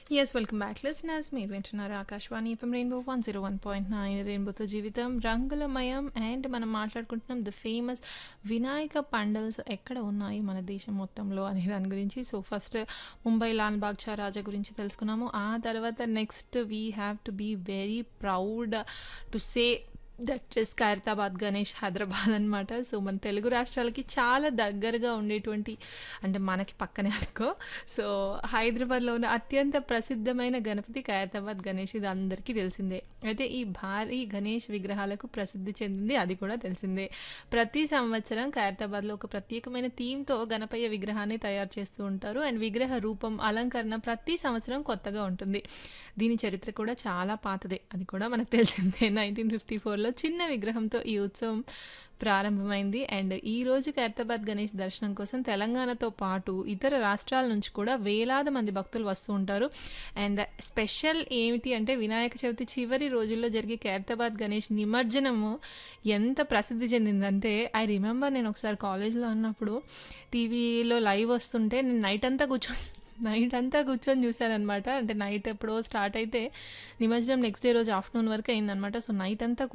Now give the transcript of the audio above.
yes welcome back listeners మీరు వింటున్నారు Akashvani FM rainbow one zero one point nine రెయిన్బోతో జీవితం రంగులమయం అండ్ మనం మాట్లాడుకుంటున్నాం ద ఫేమస్ వినాయక పండల్స్ ఎక్కడ ఉన్నాయి మన దేశం మొత్తంలో అనే దాని గురించి so first Mumbai Lalbaugcha Raja గురించి తెలుసుకున్నాము ఆ తర్వాత next we have to be very proud to say that is Khairatabad Ganesh Hyderabad అనమాట సో మన తెలుగు రాష్ట్రాలకి చాలా దగ్గరగా ఉండేటువంటి అంటే మనకి పక్కనే అనుకో సో హైదరాబాద్లో ఉన్న అత్యంత ప్రసిద్ధమైన గణపతి ఖైరతాబాద్ గణేష్ ఇది అందరికీ తెలిసిందే అయితే ఈ భారీ గణేష్ విగ్రహాలకు ప్రసిద్ధి చెందింది అది కూడా తెలిసిందే ప్రతి సంవత్సరం ఖైరతాబాద్లో ఒక ప్రత్యేకమైన థీమ్తో గణపయ్య విగ్రహాన్ని తయారు చేస్తూ ఉంటారు అండ్ విగ్రహ రూపం అలంకరణ ప్రతి సంవత్సరం కొత్తగా ఉంటుంది దీని చరిత్ర కూడా చాలా పాతదే అది కూడా మనకు తెలిసిందే నైన్టీన్ ఫిఫ్టీ ఫోర్లో చిన్న విగ్రహంతో ఈ ఉత్సవం ప్రారంభమైంది అండ్ ఈ రోజు ఖైరతాబాద్ గణేష్ దర్శనం కోసం తెలంగాణతో పాటు ఇతర రాష్ట్రాల నుంచి కూడా వేలాది మంది భక్తులు వస్తూ ఉంటారు అండ్ స్పెషల్ ఏమిటి అంటే వినాయక చవితి చివరి రోజుల్లో జరిగే ఖైరతాబాద్ గణేష్ నిమజ్జనము ఎంత ప్రసిద్ధి చెందిందంటే ఐ రిమెంబర్ నేను ఒకసారి కాలేజ్లో ఉన్నప్పుడు టీవీలో లైవ్ వస్తుంటే నేను నైట్ అంతా కూర్చొని నైట్ అంతా కూర్చొని చూశానమాట అంటే నైట్ ఎప్పుడో స్టార్ట్ అయితే నిమజ్జనం నెక్స్ట్ డే రోజు ఆఫ్టర్నూన్ వరకు అయిందనమాట సో నైట్ అంతా